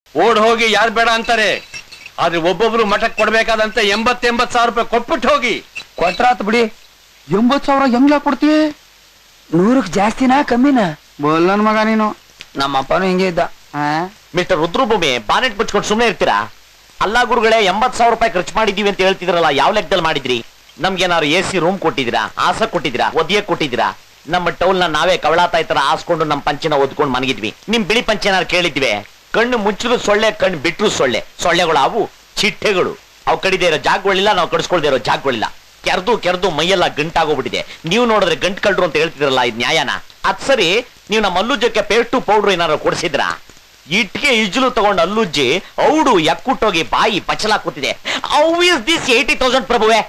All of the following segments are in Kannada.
ಓಡ್ ಹೋಗಿ ಯಾರು ಬೇಡ ಅಂತಾರೆ ಆದ್ರೆ ಒಬ್ಬೊಬ್ರು ಮಠಕ್ ಕೊಡ್ಬೇಕಾದಂತ ಎಂಬತ್ ಎಂಬತ್ ಸಾವಿರ ರೂಪಾಯಿ ಕೊಟ್ಬಿಟ್ಟು ಹೋಗಿ ಕೊಟ್ರಾತ್ ಬಿಡಿ ಎಂಬತ್ ಸಾವಿರ ಹೆಂಗ್ಲಾ ಕೊಡ್ತೀವಿ ನೂರಕ್ ಜಾಸ್ತಿನಾ ಕಮ್ಮಿನಾ ಬೋಲ್ ಮಗ ನೀನು ನಮ್ಮ ಅಪ್ಪನು ಹಿಂಗೆ ಇದ್ದ ಆ? ಮಿಸ್ಟರ್ ರುದ್ರಭೂಮಿ ಬಾನೆಟ್ ಮುಚ್ಕೊಂಡು ಸುಮ್ಮನೆ ಇರ್ತೀರಾ ಅಲ್ಲ ಗುರುಗಳೇ ಎಂಬತ್ ಸಾವಿರ ರೂಪಾಯಿ ಖರ್ಚು ಮಾಡಿದೀವಿ ಅಂತ ಹೇಳ್ತಿದ್ರಲ್ಲ ಯಾವ ಲೆಕ್ಕದಲ್ಲಿ ಮಾಡಿದ್ರಿ ನಮ್ಗೇನಾದ್ರು ಎ ಸಿ ರೂಮ್ ಕೊಟ್ಟಿದ್ದೀರಾ ಆಸ ಕೊಟ್ಟಿದ್ದೀರಾ ಒದಿಯಕ್ ಕೊಟ್ಟಿದ್ದೀರಾ ನಮ್ಮ ಟೌಲ್ ನ ನಾವೇ ಕವಳಾತಾಯಿ ತರ ಹಾಸ್ಕೊಂಡು ನಮ್ಮ ಪಂಚನ ಓದ್ಕೊಂಡು ಮನಗಿದ್ವಿ ನಿಮ್ ಬಿಳಿ ಪಂಚನಾರು ಕೇಳಿದ್ವಿ ಕಣ್ಣು ಮುಚ್ಚಿದ್ರು ಸೊಳ್ಳೆ ಕಣ್ಣು ಬಿಟ್ರು ಸೊಳ್ಳೆ ಸೊಳ್ಳೆಗಳು ಅವು ಚಿಟ್ಟೆಗಳು ಅವು ಕಡಿದೇ ಇರೋ ಜಾಗಗಳಿಲ್ಲ ನಾವು ಕಡಿಸ್ಕೊಳ್ದೇ ಇರೋ ಜಾಗಗಳಿಲ್ಲ ಕೆರ್ದು ಕೆರ್ದು ಮೈಯೆಲ್ಲ ಗಂಟಾಗೋಗ್ಬಿಟ್ಟಿದೆ ನೀವು ನೋಡಿದ್ರೆ ಗಂಟ್ ಕಳ್ರು ಅಂತ ಹೇಳ್ತಿದ್ರಲ್ಲ ಇದು ನ್ಯಾಯನ ಅದ್ ಸರಿ ನೀವು ನಮ್ಮ ಅಲ್ಲುಜ್ಜಕ್ಕೆ ಪೇಸ್ಟು ಪೌಡ್ರು ಏನಾದ್ರು ಕೊಡಿಸಿದ್ರಾ ಇಟ್ಗೆ ಇಜ್ಲು ತಗೊಂಡು ಅಲ್ಲುಜ್ಜಿ ಔಡು ಯಕ್ಕುಟ್ಟೋಗಿ ಬಾಯಿ ಪಚಲ ಕೂತಿದೆ how is this eighty thousand ಪ್ರಭುವೆ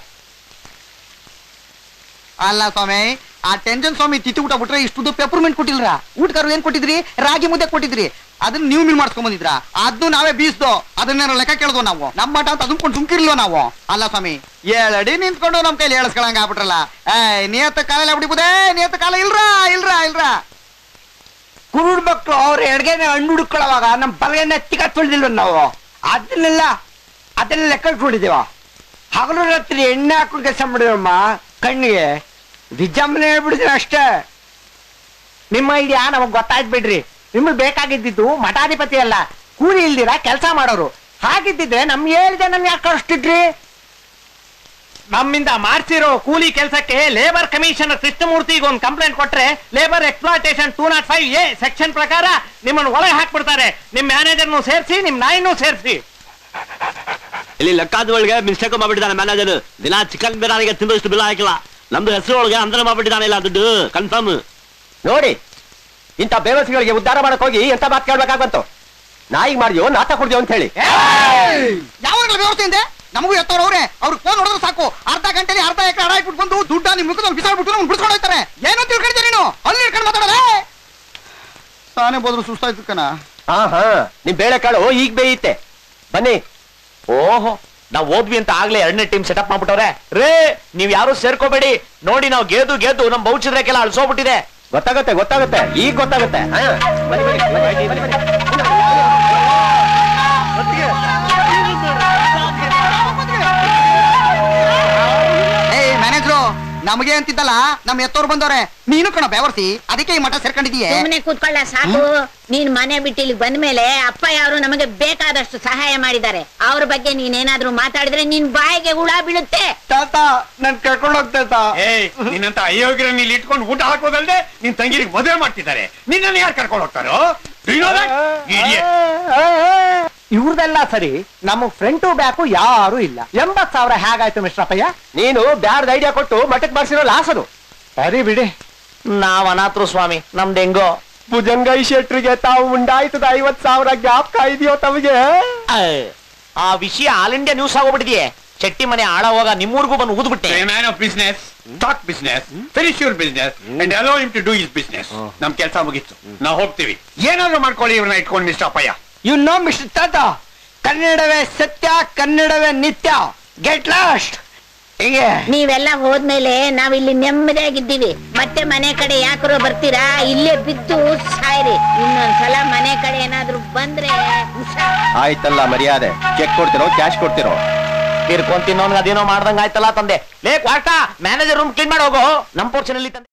ಅಲ್ಲ ಸ್ವಾಮಿ ಆ ಟೆನ್ಷನ್ ಸ್ವಾಮಿ ತಿತ್ತಿ ಊಟ ಬಿಟ್ರೆ ಇಷ್ಟು ಪೆಪರ್ಮೆಂಟ್ ಕೊಟ್ಟಿಲ್ರ ಊಟಗಾರರು ಏನ್ ಕೊಟ್ಟಿದ್ರಿ ರಾಗಿ ಮುದ್ದೆ ಕೊಟ್ಟಿದ್ರಿ ಅದನ್ನ ನೀವು ಮಿಲ್ ಮಾಡ್ಸ್ಕೊಂಡ್ ಬಂದಿದ್ರ ಅದನ್ನು ನಾವೇ ಬೀಸ್ದೋ ಅದನ್ನೇನೋ ಲೆಕ್ಕ ಕೇಳ್ದೋ ನಾವು ನಮ್ಮ ಮಠ ಅಂತ ಅದನ್ಕೊಂಡು ಸುಮ್ಕಿರ್ಲಿಲ್ಲ ನಾವು ಅಲ್ಲ ಸ್ವಾಮಿ ಏಳಡಿ ನಿಂತ್ಕೊಂಡು ನಮ್ ಕೈಲಿ ಏಳಸ್ಕೊಳಂಗ ಆಗ್ಬಿಟ್ರಲ್ಲ ಏ ನಿಯತ್ತ ಕಾಲ ಬಿಡಿಬೋದೇ ನಿಯತ್ತ ಕಾಲ ಇಲ್ರಾ ಇಲ್ರಾ ಇಲ್ರಾ ಕುರುಡ್ ಮಕ್ಳು ಅವ್ರ ಎಡ್ಗೆನೆ ಹಣ್ಣು ಹುಡುಕೊಳ್ಳುವಾಗ ನಮ್ ಬಲಗೆನೆ ತಿಕ್ಕ ತುಳಿದಿಲ್ವ ನಾವು ಅದನ್ನೆಲ್ಲ ಅದನ್ನ ಲೆಕ್ಕ ಇಟ್ಕೊಂಡಿದೀವ ಹಗಲು ರಾತ್ರಿ ಎಣ್ಣೆ ಹಾಕೊಂಡು ಕೆಲಸ ಮಾಡಿದಮ್ಮ ಕಣ್ಣಿಗೆ ವಿಜಂಬನೆ ಹೇಳ್ಬಿಡಿದ್ರೆ ಅಷ್ಟೇ ನಿಮ್ಮ ಐಡಿಯಾ ನಮಗ್ ಗೊತ್ತಾಯ್ತು ಬಿಡ್ರಿ ನಿಮ್ಗೆ ಬೇಕಾಗಿದ್ದಿದ್ದು ಮಠಾಧಿಪತಿ ಅಲ್ಲ ಕೂಲಿ ಇಲ್ದಿರ ಕೆಲಸ ಮಾಡೋರು ಹಾಗಿದ್ದಿದ್ರೆ ನಮ್ಗೆ ಹೇಳಿದೆ ನಮ್ಗೆ ಯಾಕೆ ಕಳಿಸ್ತಿದ್ರಿ ನಮ್ಮಿಂದ ಮಾಡ್ಸಿರೋ ಕೂಲಿ ಕೆಲಸಕ್ಕೆ ಲೇಬರ್ ಕಮಿಷನರ್ ಕೃಷ್ಣಮೂರ್ತಿಗೆ ಒಂದು ಕಂಪ್ಲೇಂಟ್ ಕೊಟ್ರೆ labour exploitation two not five A section ಪ್ರಕಾರ ನಿಮ್ಮನ್ನು ಒಳಗೆ ಹಾಕ್ಬಿಡ್ತಾರೆ ನಿಮ್ ಮ್ಯಾನೇಜರ್ನು ಸೇರಿಸಿ ನಿಮ್ ನಾಯಿನೂ ಸೇರಿಸಿ ಇಲ್ಲಿ ಲೆಕ್ಕಾದ ಒಳಗೆ ಮಿಸ್ಟೇಕ್ ಮಾಡ್ಬಿಟ್ಟಿದ್ದಾನೆ ಮ್ಯಾನೇಜರ್ ದಿನ ಚಿಕನ್ ಬಿರಿಯಾನಿಗೆ ತಿಂದಷ್ಟು ಬಿಲ್ ಹಾಕಿಲ್ಲ ನಮ್ದು ಹೆಸರು ಒಳಗೆ ಅಂದ್ರೆ ಮಾಡ್ಬಿಟ್ಟಿದ್ದಾನೆ ಇಲ್ಲ ದುಡ್ಡು ಕನ್ಫರ್ಮ್ ನೋಡಿ ಇಂಥ ಬೇವಸಿಗಳಿಗೆ ಉದ್ಧಾರ ಮಾಡಕ್ ಹೋಗಿ ಎಂತ ಮಾತು ಕೇಳ್ಬೇಕಾಗಂತು ನಾಯಿಗೆ ಮಾಡಿದ್ಯೋ ನಾಟ ಕುಡ್ದ್ಯೋ ಅಂತ ಹೇಳಿ ಯಾವಾಗಲೂ ವ್ಯವಸ್ಥೆ ಇದೆ ನಮಗೂ ಎತ್ತವ್ರು ಅವ್ರೆ ಅವ್ರಿಗೆ ಫೋನ್ ಹೊಡೆದ್ರೆ ಸಾಕು ಅರ್ಧ ಗಂಟೆಲಿ ಅರ್ಧ ಎಕರೆ ಅಡ ಇಟ್ಬಿಟ್ಟು ಬಂದು ದುಡ್ಡ ನಿಮ್ ಮುಖದಲ್ಲಿ ಬಿಸಾಡ್ಬಿಟ್ಟು ನಮ್ಗೆ ಬಿಡ್ಸ್ಕೊಂಡು ಹೋಗ್ತಾರೆ ಏನು ತಿಳ್ಕೊಂಡಿದ್ದೆ ನೀನು ಅಲ್ಲಿ ಇಟ್ಕೊಂಡು ಮಾತಾಡೋದೇ ತಾನೇ ಬೋದ್ರು ಸುಸ್ತಾಯ್ತು ಕಣ ಹಾ ಹಾ ನಿಮ್ ಬೇಳೆ ಕಾಳು ಈಗ ಬೇಯುತ್ತೆ ಬನ್ನಿ ಓಹೋ ನಾವ್ ಹೋದ್ವಿ ಅಂತ ಆಗ್ಲೇ ಎರಡನೇ ಟೀಮ್ ಸೆಟಪ್ ಮಾಡ್ಬಿಟ್ಟವ್ರೆ ರೇ ನೀವ್ ಯಾರು ಸೇರ್ಕೋಬೇಡಿ ನೋಡಿ ನಾವು ಗೆದ್ದು ಗೆದ್ದು ನಮ್ ಬೌಚಿದ್ರಕ್ಕೆಲ್ಲ ಅಳ್ಸೋಗ್ಬಿಟ್ಟಿದೆ ಗೊತ್ತಾಗತ್ತೆ ಗೊತ್ತಾಗತ್ತೆ ಈಗ ಗೊತ್ತಾಗತ್ತೆ ಹಾ, ಬನ್ನಿ, ಬನ್ನಿ, ಬನ್ನಿ, ಬನ್ನಿ, ಬನ್ನಿ. ಏಯ್ ಮ್ಯಾನೇಜ್ರು ನಮಗೆ ಅಂತಿದ್ದಲ್ಲ ನಮ್ ಎತ್ತೋರು ಬಂದವ್ರೆ ನೀನು ಕಣ ಬೆವರ್ಸಿ ಅದಕ್ಕೆ ಈ ಮಠ ಸೇರ್ಕೊಂಡಿದೀಯ ಸುಮ್ಮನೆ ಕೂತ್ಕೊಳ್ಳ ಸಾಕು ನೀನ್ ಮನೆ ಬಿಟ್ಟು ಇಲ್ಲಿ ಬಂದ್ಮೇಲೆ ಅಪ್ಪ ಯಾರು ನಮಗೆ ಬೇಕಾದಷ್ಟು ಸಹಾಯ ಮಾಡಿದ್ದಾರೆ ಅವ್ರ ಬಗ್ಗೆ ನೀನೇನಾದ್ರೂ ಮಾತಾಡಿದ್ರೆ ನಿನ್ ಬಾಯಿಗೆ ಹುಳ ಬೀಳುತ್ತೆ ತಾತ ನನ್ ಕರ್ಕೊಂಡು ಹೋಗ್ತಾ ಏಯ್ ನಿನ್ನಂತ ಅಯೋಗ್ಯರನ್ನ ಇಲ್ಲಿ ಇಟ್ಕೊಂಡು ಊಟ ಹಾಕೋದಲ್ದೆ ನಿನ್ ತಂಗಿರಿಗೆ ಮದುವೆ ಮಾಡ್ತಿದ್ದಾರೆ ನಿನ್ನನ್ನು ಯಾರು ಕರ್ಕೊಂಡು ಹೋಗ್ತಾರೋ Do you know that? Idiot. ಇವ್ರದೆಲ್ಲ ಸರಿ ನಮ್ಮ ಫ್ರಂಟು ಬ್ಯಾಕು ಯಾರು ಇಲ್ಲ ಎಂಬತ್ ಸಾವಿರ ಹೇಗಾಯ್ತು ಮಿಶ್ರಪ್ಪಯ್ಯ ನೀನು ಬ್ಯಾರ್ದ ಐಡಿಯಾ ಕೊಟ್ಟು ಮಠಕ್ ಮಾಡ್ಸಿರೋ ಲಾಸ್ ಅದು ಸರಿ ಬಿಡಿ ನಾವ್ ಅನಾಥರು ಸ್ವಾಮಿ ನಮ್ದು ಹೆಂಗೋ ಭುಜಂಗೈ ಶೆಟ್ರಿಗೆ ತಾವು ಉಂಡಾಯ್ತದ ಐವತ್ ಸಾವಿರ ಜ್ಞಾಪಕ ಇದೆಯೋ ತಮಗೆ ಆ ವಿಷಯ ಆಲ್ ಇಂಡಿಯಾ ನ್ಯೂಸ್ ಆಗೋಗ್ಬಿಟ್ಟಿದೆಯೇ ಚಟ್ಟಿ ಮನೆ ಆಳ ಹೋಗ ನಿಮ್ಮೂರ್ಗೂ ಬಂದು ಊದ್ಬಿಟ್ಟೆ A man of business, talk business, finish your business, and allow him to do his business. ನಮ್ ಕೆಲಸ ಮುಗೀತು ನಾವು ಹೋಗ್ತೀವಿ ಏನಾದ್ರು ಮಾಡ್ಕೊಳ್ಳಿ ಇವ್ರನ್ನ ಇಟ್ಕೊಂಡು ಮಿಸ್ಟರ್ ಅಪ್ಪಯ್ಯ ಯು ನೋ ಮಿಸ್ಟರ್ ತಾತ ಕನ್ನಡವೇ ಸತ್ಯ ಕನ್ನಡವೇ ನಿತ್ಯ ಗೆಟ್ ಲಾಸ್ಟ್ ಹೀಗೆ ನೀವೆಲ್ಲ ಹೋದ್ಮೇಲೆ ನಾವಿಲ್ಲಿ ನೆಮ್ಮದಿಯಾಗಿದ್ದೀವಿ ಮತ್ತೆ ಮನೆ ಕಡೆ ಯಾಕರೋ ಬರ್ತೀರಾ ಇಲ್ಲೇ ಬಿದ್ದು ಸಾಯ್ರಿ ಇನ್ನೊಂದ್ಸಲ ಮನೆ ಕಡೆ ಏನಾದ್ರೂ ಬಂದ್ರೆ ಹುಷಾರ್ ಆಯ್ತಲ್ಲ ಮರ್ಯಾದೆ ಚೆಕ್ ಕೊಡ್ತಿರೋ ಕ್ಯಾಶ್ ಕೊಡ್ತಿರೋ ತಿರ್ಕೊಂಡ್ ತಿನ್ನೋನ್ಗೆ ಅದೇನೋ ಮಾಡ್ದಂಗ ಆಯ್ತಲ್ಲ ತಂದೆ ಲೇ ಕ್ವಾರ್ಟ ಮ್ಯಾನೇಜರ್ ರೂಮ್ ಕ್ಲೀನ್ ಮಾಡಿ ಹೋಗೋ ನಮ್ ಪೋರ್ಷನ್ ಅಲ್ಲಿ ತಂದೆ